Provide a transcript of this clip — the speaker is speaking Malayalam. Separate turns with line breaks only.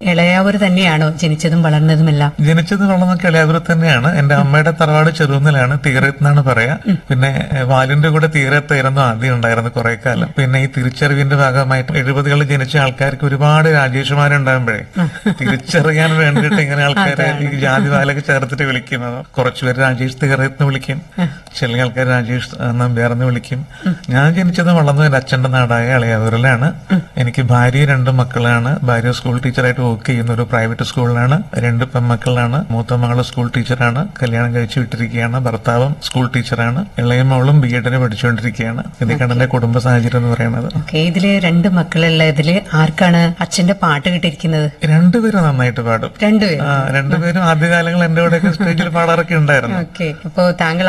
ഇളയാവൂർ തന്നെയാണോ ജനിച്ചതും വളർന്നതുമെല്ലാം
ജനിച്ചത് വളർന്നൊക്കെ ഇളയാവൂർ തന്നെയാണ് എന്റെ അമ്മയുടെ തറവാട് ചെറുകുന്നിലാണ് തീരത്ത് എന്നാണ് പറയാ പിന്നെ ഏഹ്, വാലിന്റെ കൂടെ തീരത്തായിരുന്നു ആദ്യം ഉണ്ടായിരുന്നു കുറെ കാലം പിന്നെ ഈ തിരിച്ചറിവിന്റെ ഭാഗമായിട്ട് എഴുപതുകളിൽ ജനിച്ച ആൾക്കാർക്ക് ഒരുപാട് രാജേഷുമാരുണ്ടാകുമ്പോഴേ തിരിച്ചറിയാൻ വേണ്ടിയിട്ട് ഇങ്ങനെ ആൾക്കാരെ ഈ ജാതി വാലൊക്കെ ചേർത്തിട്ട് വിളിക്കും അത് കുറച്ചുപേര് രാജേഷ് തീരത്ത് വിളിക്കും ചില ആൾക്കാർ രാജേഷ് നമ്പ്യാർന്ന് വിളിക്കും ഞാൻ ജനിച്ചത് വളർന്നത് എന്റെ അച്ഛന്റെ നാടായ ഇളയാവൂരിലാണ് എനിക്ക് ഭാര്യ രണ്ട് മക്കളാണ് ഭാര്യ സ്കൂൾ ടീച്ചറായിട്ട് വർക്ക് ചെയ്യുന്ന ഒരു പ്രൈവറ്റ് സ്കൂളിലാണ് രണ്ട് പെൺമക്കളാണ് മൂത്ത മകള് സ്കൂൾ ടീച്ചറാണ് കല്യാണം കഴിച്ചു വിട്ടിരിക്കുകയാണ് ഭർത്താവും സ്കൂൾ ടീച്ചറാണ് ഇളയ മകളും ബി എഡിന് പഠിച്ചുകൊണ്ടിരിക്കുകയാണ് ഇതൊക്കെയാണ് എന്റെ കുടുംബ സാഹചര്യം എന്ന് പറയുന്നത്
ഓക്കെ ഇതില് രണ്ട് മക്കളുള്ള ഇതില് ആർക്കാണ് അച്ഛന്റെ പാട്ട് കിട്ടിയിരിക്കുന്നത്
രണ്ടുപേരും നന്നായിട്ട് പാടും
രണ്ടുപേരും
ആ, രണ്ടുപേരും ആദ്യകാലങ്ങൾ എന്റെ കൂടെയൊക്കെ സ്റ്റേജിൽ പാടാറൊക്കെ ഉണ്ടായിരുന്നു
ഓക്കെ അപ്പോ താങ്കൾ